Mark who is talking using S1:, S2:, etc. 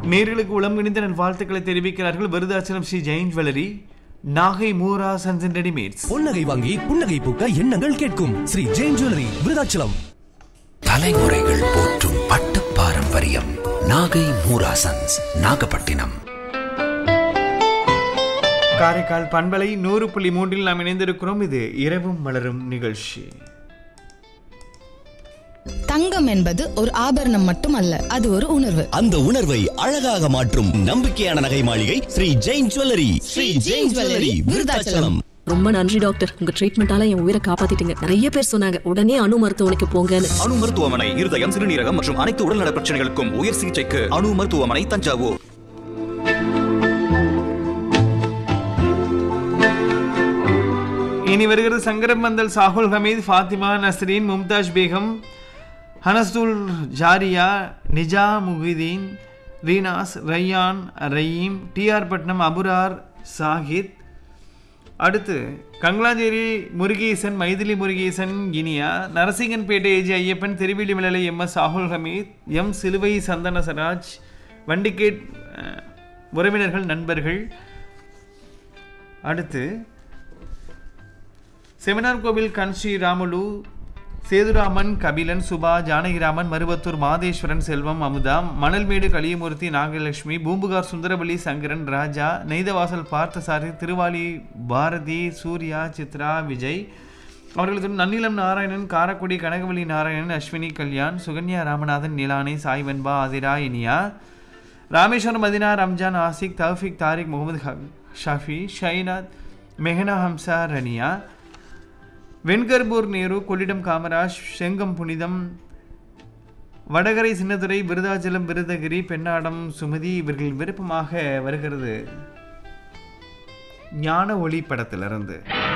S1: நேர்களுக்கு உளம் இணைந்த நல் வாழ்த்துக்களை தெரிவிக்கிறார்கள் Virudhachalam Sri Jain jewellery Nagai Moora sons and readymades
S2: பொன்னகை வாங்கி புன்னகை பூக்க எண்ணங்கள் கேட்கும் ஸ்ரீ ஜெயின் ஜுவல்லரி விருதாச்சலம்
S3: தலைமுறைகள் போற்றும் பட்டு பாரம்பரியம் நாகை மூராசன்ஸ் நாகப்பட்டினம்
S1: காரைக்கால் பண்பலை நூறு புள்ளி மூன்றில் நாம் இணைந்திருக்கிறோம் இது இரவும் மலரும் நிகழ்ச்சி
S4: தங்கம் என்பது ஒரு ஆபரணம் மட்டுமல்ல அது ஒரு உணர்வு
S2: அந்த உணர்வை அழகாக மாற்றும் நம்பிக்கையான நகை மாளிகை ஸ்ரீ ஜெயின் ஜுவல்லரி ஸ்ரீ ஜெயின் ஜுவல்லரி விருதாச்சலம்
S5: ரொம்ப நன்றி டாக்டர் உங்க ட்ரீட்மெண்டால என் உயிரை காப்பாத்திட்டீங்க நிறைய பேர் சொன்னாங்க உடனே அணு மருத்துவமனைக்கு போங்கன்னு
S6: அணு மருத்துவமனை இருதயம் சிறுநீரகம் மற்றும் அனைத்து உடல்நல பிரச்சனைகளுக்கும் உயர் சிகிச்சைக்கு அணு மருத்துவமனை தஞ்சாவூர்
S1: இனி வருகிறது சங்கரம் மந்தல் சாகுல் ஹமீத் ஃபாத்திமா நஸ்ரீன் மும்தாஜ் பேகம் ஹனஸ்துல் ஜாரியா நிஜா முஹிதீன் ரீனாஸ் ரையான் ரயீம் டிஆர் பட்னம் அபுரார் சாஹித் அடுத்து Kangalancheri Murugesan Mythili Murugesan Iniya Narasinganpettai A G Ayyappan Thiruvizhi Vilalai M S Shahul Hameed M Siluvai Santhana சராஜ் Vandigate அஹ், உறவினர்கள் நண்பர்கள் அடுத்து செமினார் கோவில் கன்ஸ்ரீ ராமுலு சேதுராமன் கபிலன் சுபா ஜானகிராமன் மருவத்தூர் மாதேஸ்வரன் செல்வம் அமுதா மணல்மேடு கலியமூர்த்தி நாகலட்சுமி பூம்புகார் சுந்தரவல்லி சங்கரன் ராஜா நெய்தவாசல் பார்த்தசாரி திருவாலி பாரதி சூர்யா சித்ரா விஜய் அவர்களுக்கு நன்னிலம் நாராயணன் காரக்குடி கனகவல்லி நாராயணன் அஸ்வினி கல்யாண் சுகன்யா ராமநாதன் நிலானி சாய் வெண்பா ஆதிரா இனியா ராமேஸ்வரம் மதினா ரம்ஜான் ஆசிக் தௌஃபிக் தாரிக் முகமது ஹ- ஷாஃபி ஷைனாத் மெஹனா ஹம்சா ரனியா வெண்கர்பூர் நேரு கொள்ளிடம் காமராஜ் செங்கம் புனிதம் வடகரை சின்னதுரை விருதாச்சலம் விருதகிரி பெண்ணாடம் சுமதி இவர்கள் விருப்பமாக வருகிறது ஞான ஒளி படத்திலிருந்து